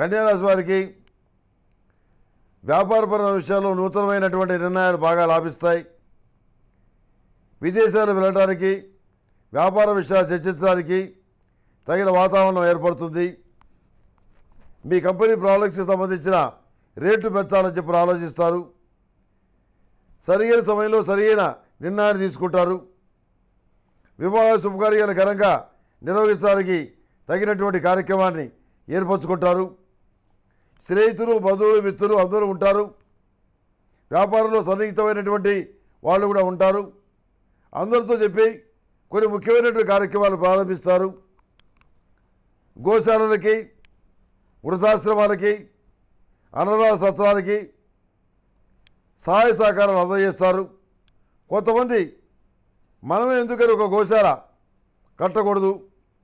కన్యారాశి వారికి వ్యాపారపరమైన విషయాల్లో నూతనమైనటువంటి నిర్ణయాలు బాగా లాభిస్తాయి విదేశాలు వెళ్ళడానికి వ్యాపార విషయాలు చర్చించడానికి తగిన వాతావరణం ఏర్పడుతుంది మీ కంపెనీ ప్రోడక్ట్స్కి సంబంధించిన రేట్లు పెంచాలని చెప్పి ఆలోచిస్తారు సరియైన సమయంలో సరియైన నిర్ణయాన్ని తీసుకుంటారు వివాహ శుభకార్యాలు ఘనంగా నిర్వహించడానికి తగినటువంటి కార్యక్రమాన్ని ఏర్పరచుకుంటారు స్నేహితులు బంధువులు మిత్రులు అందరూ ఉంటారు వ్యాపారంలో సన్నిహితమైనటువంటి వాళ్ళు కూడా ఉంటారు అందరితో చెప్పి కొన్ని ముఖ్యమైనటువంటి కార్యక్రమాలు ప్రారంభిస్తారు గోశాలలకి వృద్ధాశ్రమాలకి అన్నదాన సత్రాలకి సహాయ సహకారాలు అందజేస్తారు కొంతమంది మనమే ఎందుకని ఒక గోశాల కట్టకూడదు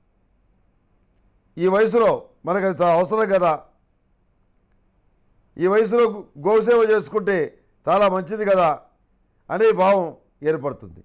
ఈ వయసులో మనకు అది చాలా అవసరం కదా ఈ వయసులో గోసేవ చేసుకుంటే చాలా మంచిది కదా అనే భావం ఏర్పడుతుంది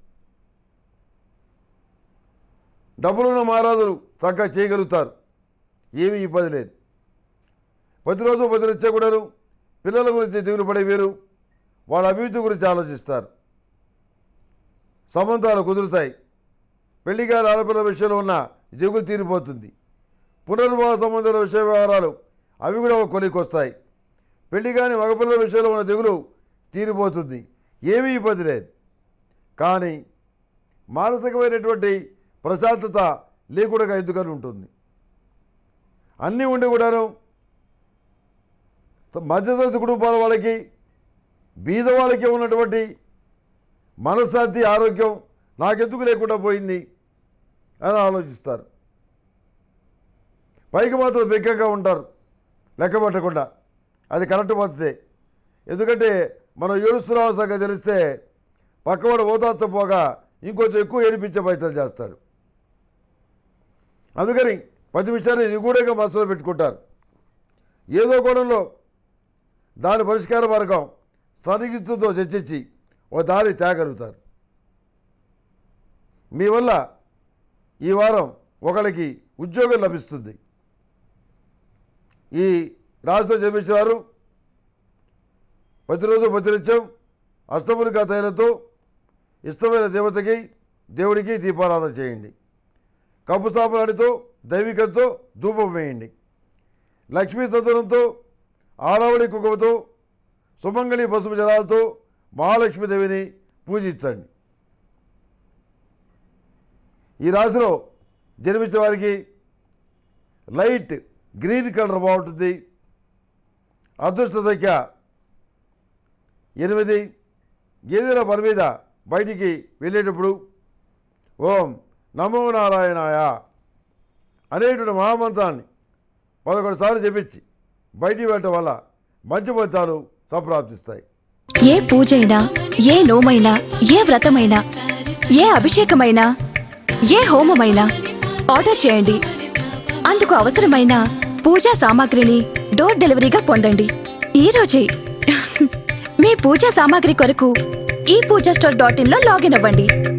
డబ్బులున్న మహారాజులు చక్కగా చేయగలుగుతారు ఏమీ ఇబ్బంది లేదు ప్రతిరోజు ప్రతినిత్య కూడాను పిల్లల గురించి దిగులు పడే వీరు వాళ్ళ అభివృద్ధి గురించి ఆలోచిస్తారు సంబంధాలు కుదురుతాయి పెళ్లిగారి ఆడపిల్లల విషయంలో ఉన్న దిగులు తీరిపోతుంది పునర్వివాహ సంబంధాల విషయ వ్యవహారాలు అవి కూడా ఒక కొలికి వస్తాయి పెళ్లి కాని మగపిల్లల విషయంలో ఉన్న దిగులు తీరిపోతుంది ఏమీ ఇబ్బంది లేదు కానీ మానసికమైనటువంటి ప్రశాంతత లేకుండా ఎందుకని ఉంటుంది అన్నీ ఉండి కూడాను మధ్యతరగతి కుటుంబాల వాళ్ళకి బీద వాళ్ళకి ఉన్నటువంటి మనశ్శాంతి ఆరోగ్యం నాకెందుకు లేకుండా పోయింది అని ఆలోచిస్తారు పైకి మాత్రం బెక్కగా ఉంటారు లెక్క పెట్టకుండా అది కరెక్ట్ పద్ధతే ఎందుకంటే మనం ఏడుస్తున్నాం సంగతి తెలిస్తే పక్కవాడు ఓదార్చపోగా ఇంకొంచెం ఎక్కువ ఏడిపించే ప్రయత్నం చేస్తాడు అందుకని ప్రతి విషయాన్ని నిగూఢంగా మనసులో పెట్టుకుంటారు ఏదో కోణంలో దాని పరిష్కార మార్గం సన్నిహితులతో చర్చించి ఒక దారి తేగలుగుతారు మీ వల్ల ఈ వారం ఒకరికి ఉద్యోగం లభిస్తుంది ఈ రాష్ట్రం జన్మించేవారు ప్రతిరోజు ప్రతినిత్యం అష్టమునికా తైలతో ఇష్టమైన దేవతకి దేవుడికి దీపారాధన చేయండి కప్పు సాంబ్రాణితో దైవికంతో ధూపం వేయండి లక్ష్మీ సదనంతో ఆరావళి కుంకుమతో సుమంగళి పసుపు జలాలతో మహాలక్ష్మీదేవిని పూజించండి ఈ రాశిలో జన్మించిన వారికి లైట్ గ్రీన్ కలర్ బాగుంటుంది అదృష్ట సంఖ్య ఎనిమిది ఏదైనా పని మీద బయటికి వెళ్ళేటప్పుడు ఓం నమో నారాయణాయ అనేటువంటి మహామంత్రాన్ని పదకొండు సార్లు చెప్పించి బయటికి వెళ్ళటం వల్ల మంచి ఫలితాలు సంప్రాప్తిస్తాయి ఏ పూజైనా ఏ నోమైనా ఏ వ్రతమైనా ఏ అభిషేకమైనా ఏ హోమమైనా ఆర్డర్ చేయండి అందుకు అవసరమైన పూజా సామాగ్రిని డోర్ డెలివరీగా పొందండి ఈ రోజే మీ పూజా సామాగ్రి కొరకు ఈ పూజా స్టోర్ డాట్ ఇన్ లో లాగిన్ అవ్వండి